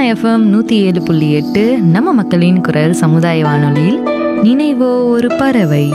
FM நூற்றி ஏழு புள்ளி எட்டு நம்ம மக்களின் குரல் சமுதாய வானொலியில் நினைவோ ஒரு பறவை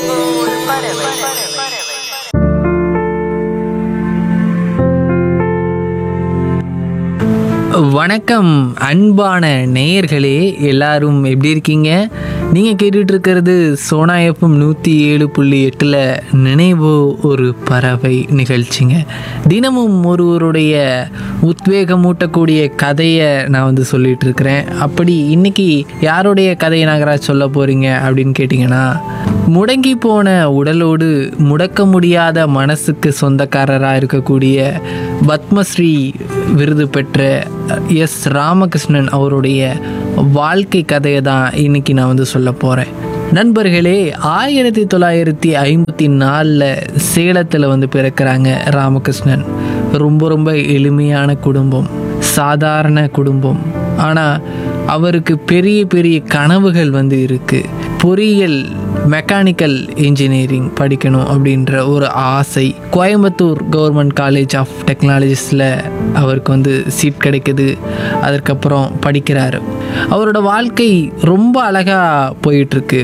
வணக்கம் அன்பான நேயர்களே எல்லாரும் எப்படி இருக்கீங்க நீங்கள் கேட்டுட்டு இருக்கிறது சோனா எஃப்எம் நூற்றி ஏழு புள்ளி எட்டில் நினைவு ஒரு பறவை நிகழ்ச்சிங்க தினமும் ஒருவருடைய உத்வேகமூட்டக்கூடிய கதையை நான் வந்து சொல்லிட்டு இருக்கிறேன் அப்படி இன்னைக்கு யாருடைய கதையை நாகராஜ் சொல்ல போகிறீங்க அப்படின்னு கேட்டிங்கன்னா முடங்கி போன உடலோடு முடக்க முடியாத மனசுக்கு சொந்தக்காரராக இருக்கக்கூடிய பத்மஸ்ரீ விருது பெற்ற எஸ் ராமகிருஷ்ணன் அவருடைய வாழ்க்கை கதையை தான் இன்னைக்கு நான் வந்து சொல்ல போகிறேன் நண்பர்களே ஆயிரத்தி தொள்ளாயிரத்தி ஐம்பத்தி நாலில் சேலத்தில் வந்து பிறக்கிறாங்க ராமகிருஷ்ணன் ரொம்ப ரொம்ப எளிமையான குடும்பம் சாதாரண குடும்பம் ஆனால் அவருக்கு பெரிய பெரிய கனவுகள் வந்து இருக்குது பொறியியல் மெக்கானிக்கல் இன்ஜினியரிங் படிக்கணும் அப்படின்ற ஒரு ஆசை கோயம்புத்தூர் கவர்மெண்ட் காலேஜ் ஆஃப் டெக்னாலஜிஸில் அவருக்கு வந்து சீட் கிடைக்குது அதற்கப்புறம் படிக்கிறாரு அவரோட வாழ்க்கை ரொம்ப அழகாக போயிட்டுருக்கு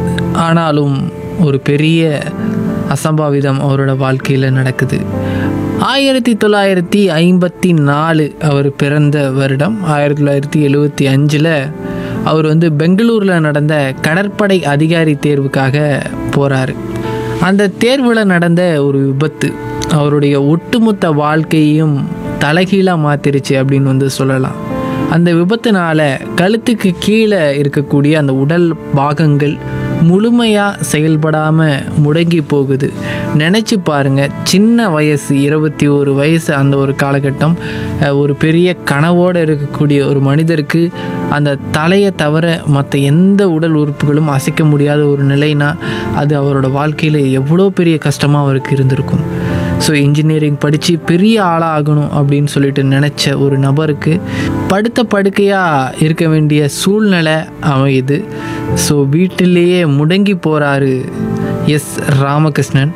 ஆனாலும் ஒரு பெரிய அசம்பாவிதம் அவரோட வாழ்க்கையில் நடக்குது ஆயிரத்தி தொள்ளாயிரத்தி ஐம்பத்தி நாலு அவர் பிறந்த வருடம் ஆயிரத்தி தொள்ளாயிரத்தி எழுவத்தி அஞ்சில் அவர் வந்து பெங்களூரில் நடந்த கடற்படை அதிகாரி தேர்வுக்காக போகிறாரு அந்த தேர்வில் நடந்த ஒரு விபத்து அவருடைய ஒட்டுமொத்த வாழ்க்கையையும் தலைகீழாக மாத்திருச்சு அப்படின்னு வந்து சொல்லலாம் அந்த விபத்துனால கழுத்துக்கு கீழே இருக்கக்கூடிய அந்த உடல் பாகங்கள் முழுமையாக செயல்படாமல் முடங்கி போகுது நினச்சி பாருங்க சின்ன வயசு இருபத்தி ஒரு வயசு அந்த ஒரு காலகட்டம் அஹ், ஒரு பெரிய கனவோடு இருக்கக்கூடிய ஒரு மனிதருக்கு அந்த தலையை தவிர மற்ற எந்த உடல் உறுப்புகளும் அசைக்க முடியாத ஒரு நிலைனா அது அவரோட வாழ்க்கையில் எவ்வளோ பெரிய கஷ்டமாக அவருக்கு இருந்திருக்கும் ஸோ இன்ஜினியரிங் படித்து பெரிய ஆளாகணும் அப்படின்னு சொல்லிட்டு நினச்ச ஒரு நபருக்கு படுத்த படுக்கையாக இருக்க வேண்டிய சூழ்நிலை அமையுது ஸோ வீட்டிலேயே முடங்கி போகிறாரு எஸ் ராமகிருஷ்ணன்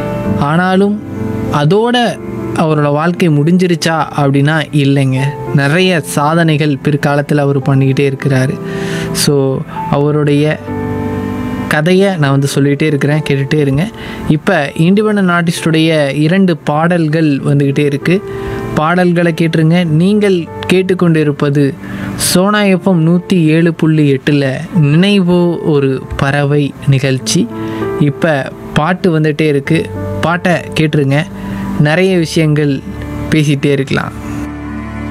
ஆனாலும் அதோட அவரோட வாழ்க்கை முடிஞ்சிருச்சா அப்படின்னா இல்லைங்க நிறைய சாதனைகள் பிற்காலத்தில் அவர் பண்ணிக்கிட்டே இருக்கிறாரு ஸோ அவருடைய கதையை நான் வந்து சொல்லிகிட்டே இருக்கிறேன் கேட்டுகிட்டே இருங்க இப்போ இண்டிபெண்ட் ஆர்டிஸ்டுடைய இரண்டு பாடல்கள் வந்துக்கிட்டே இருக்குது பாடல்களை கேட்டுருங்க நீங்கள் கேட்டுக்கொண்டிருப்பது சோனா எஃப்எம் நூற்றி ஏழு புள்ளி எட்டில் நினைவு ஒரு பறவை நிகழ்ச்சி இப்போ பாட்டு வந்துகிட்டே இருக்குது பாட்டை கேட்டுருங்க நிறைய விஷயங்கள் பேசிகிட்டே இருக்கலாம்